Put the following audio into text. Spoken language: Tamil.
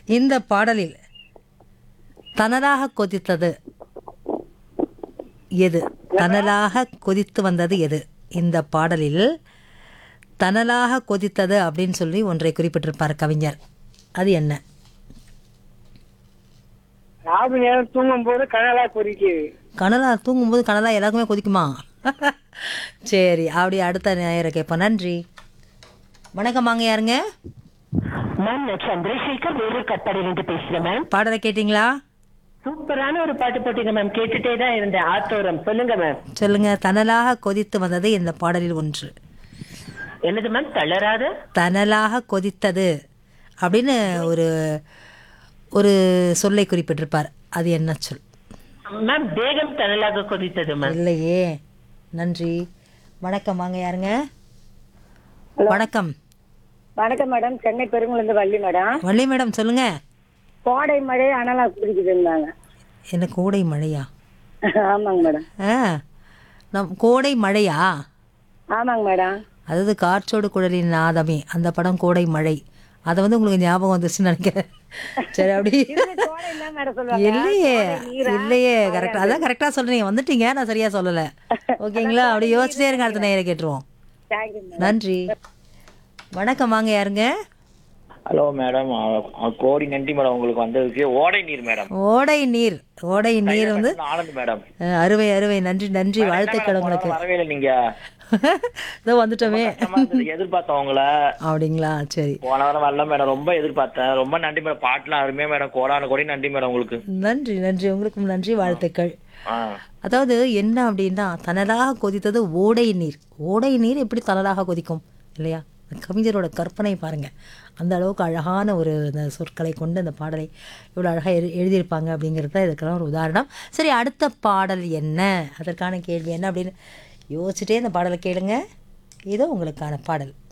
இந்த பாடலில் தனலாக கொதித்தது எது தனலாக கொதித்து வந்தது எது இந்த பாடலில் தனலாக கொதித்தது அப்படின்னு சொல்லி ஒன்றை குறிப்பிட்டிருப்பார் கவிஞர் அது என்ன ராவு நேரம் தூங்கும் போது கனலா கொதிக்குது கனலா தூங்கும்போது கனலா எல்லாருக்குமே கொதிக்குமா சரி அப்படி அடுத்த நேரம் கேட்போம் நன்றி வணக்கம் வாங்க யாருங்க மேம் நான் சந்திரசேகர் வேலூர் கட்பாடியிலிருந்து பேசுறேன் மேம் பாடலை கேட்டிங்களா சூப்பரான ஒரு பாட்டு போட்டீங்க மேம் கேட்டுட்டே தான் இருந்தேன் ஆத்தோரம் சொல்லுங்க மேம் சொல்லுங்க தனலாக கொதித்து வந்தது இந்த பாடலில் ஒன்று என்னது மேம் தளராத தனலாக கொதித்தது அப்படின்னு ஒரு ஒரு சொல்லை குறிப்பிட்டிருப்பார் அது என்ன சொல் மேம் தேகம் தணலாக கொதித்தது மேம் இல்லையே நன்றி வணக்கம் வாங்க யாருங்க வணக்கம் வணக்கம் மேடம் சென்னை பெருங்குளந்து வள்ளி மேடம் வள்ளி மேடம் சொல்லுங்க கோடை மழை அனலா குடிக்குதுன்னாங்க என்ன கோடை மழையா ஆமாங்க மேடம் ஆ நம் கோடை மழையா ஆமாங்க மேடம் அதாவது காற்றோடு குழலின் நாதமே அந்த படம் கோடை மழை அதை வந்து உங்களுக்கு ஞாபகம் வந்துச்சுன்னு நினைக்கிறேன் சரி அப்படி கோடை என்ன மேடம் சொல்லுவாங்க இல்லையே இல்லையே கரெக்டா அதான் கரெக்டா சொல்றீங்க வந்துட்டீங்க நான் சரியா சொல்லல ஓகேங்களா அப்படி யோசிச்சிட்டே இருங்க அடுத்த நேரம் கேட்டுருவோம் தேங்க்யூ நன்றி வணக்கம் வாங்க யாருங்க ஹலோ மேடம் கோடி நன்றி மேடம் உங்களுக்கு வந்ததுக்கு ஓடை நீர் மேடம் ஓடை நீர் ஓடை நீர் வந்து ஆனந்த் மேடம் அஹ், அறுவை அறுவை நன்றி நன்றி வாழ்த்துக்கள் உங்களுக்கு வரவே இல்லை நீங்க இதோ வந்துட்டோமே கஷ்டமா இருந்தது, எதிர்பார்த்தேன் உங்களை அப்படிங்களா சரி போன வாரம் வரல மேடம் ரொம்ப எதிர்பார்த்தேன் ரொம்ப நன்றி மேடம் பாட்டுலாம் அருமையா மேடம் கோடான கோடி நன்றி மேடம் உங்களுக்கு நன்றி நன்றி உங்களுக்கும் நன்றி வாழ்த்துக்கள் ஆ அதாவது என்ன அப்படின்னா தனலாக கொதித்தது ஓடை நீர் ஓடை நீர் எப்படி தனலாக கொதிக்கும் இல்லையா அந்த கவிஞரோட கற்பனை பாருங்க அந்த அளவுக்கு அழகான ஒரு அந்த சொற்களை கொண்டு அந்த பாடலை இவ்வளோ அழகாக எழு எழுதியிருப்பாங்க அப்படிங்கிறது தான் இதுக்கெல்லாம் ஒரு உதாரணம் சரி அடுத்த பாடல் என்ன அதற்கான கேள்வி என்ன அப்படின்னு யோசிச்சுட்டே இந்த பாடலை கேளுங்க இதோ உங்களுக்கான பாடல்